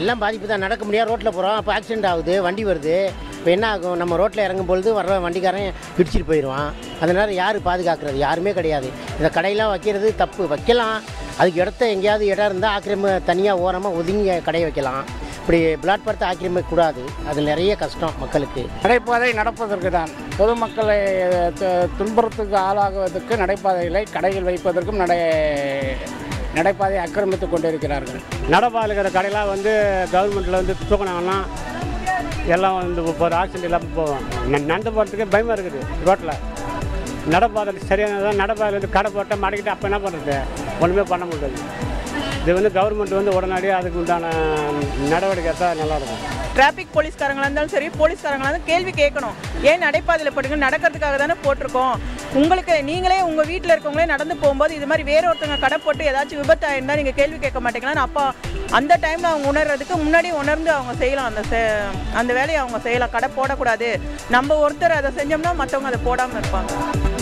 எல்லாம் பாதிப்பு தான் நடக்க முடியாது ரோட்டில் போகிறோம் அப்போ ஆக்சிடென்ட் ஆகுது வண்டி வருது இப்போ என்ன ஆகும் நம்ம ரோட்டில் இறங்கும் பொழுது வர்ற வண்டிக்காரன் இடிச்சிட்டு போயிடுவான் அதனால் யார் பாதுகாக்கிறது யாருமே கிடையாது இந்த கடையெல்லாம் வைக்கிறது தப்பு வைக்கலாம் அதுக்கு இடத்த எங்கேயாவது இடம் இருந்தால் ஆக்கிரமி தனியாக ஓரமாக ஒதுங்கி கடையை வைக்கலாம் இப்படி பிளாட்பாரத்தை ஆக்கிரமிக்க கூடாது அது நிறைய கஷ்டம் மக்களுக்கு நடைபாதை நடப்பதற்கு தான் பொதுமக்களை து- துன்புறுத்துக்கு ஆளாகுவதற்கு நடைபாதைகளை கடைகள் வைப்பதற்கும் நடை நடைபாதை ஆக்கிரமித்துக் கொண்டிருக்கிறார்கள் நடப்பாதையில் இருக்கிற கடையெல்லாம் வந்து கவர்மெண்ட்டில் வந்து தூக்கினாங்கன்னா எல்லாம் வந்து இப்போ ஒரு ஆக்சிடென்ட் இல்லாமல் போவோம் ந- நடந்து போகிறதுக்கே பயமாக இருக்குது ரோட்டில் நடப்பாதை சரியானதான் நடப்பாதையில் வந்து கடை போட்டால் மடக்கிட்டு அப்போ என்ன பண்ணுறது ஒன்றுமே பண்ண முடியாது இது வந்து கவர்மெண்ட் வந்து உடனடியாக அதுக்கு உண்டான நடவடிக்கை எடுத்தால் நல்லாயிருக்கும் டிராஃபிக் போலீஸ்காரங்களா இருந்தாலும் சரி போலீஸ்காரங்களா இருந்தாலும் கேள்வி கேட்கணும் ஏன் நடைபாதையில் போட்டுங்க நடக்கிறதுக்காக தானே போட்டிருக்கோம் உங்களுக்கு நீங்களே உங்கள் வீட்டில் இருக்கவங்களே நடந்து போகும்போது இது மாதிரி வேற ஒருத்தவங்க கடை போட்டு ஏதாச்சும் விபத்து ஆயிருந்தா நீங்கள் கேள்வி கேட்க மாட்டீங்களான்னு அப்போ அந்த டைமில் அவங்க உணர்றதுக்கு முன்னாடி உணர்ந்து அவங்க செய்யலாம் அந்த செ- அந்த வேலையை அவங்க செய்யலாம் கடை போடக்கூடாது நம்ம ஒருத்தர் அதை செஞ்சோம்னா மற்றவங்க அதை போடாமல் இருப்பாங்க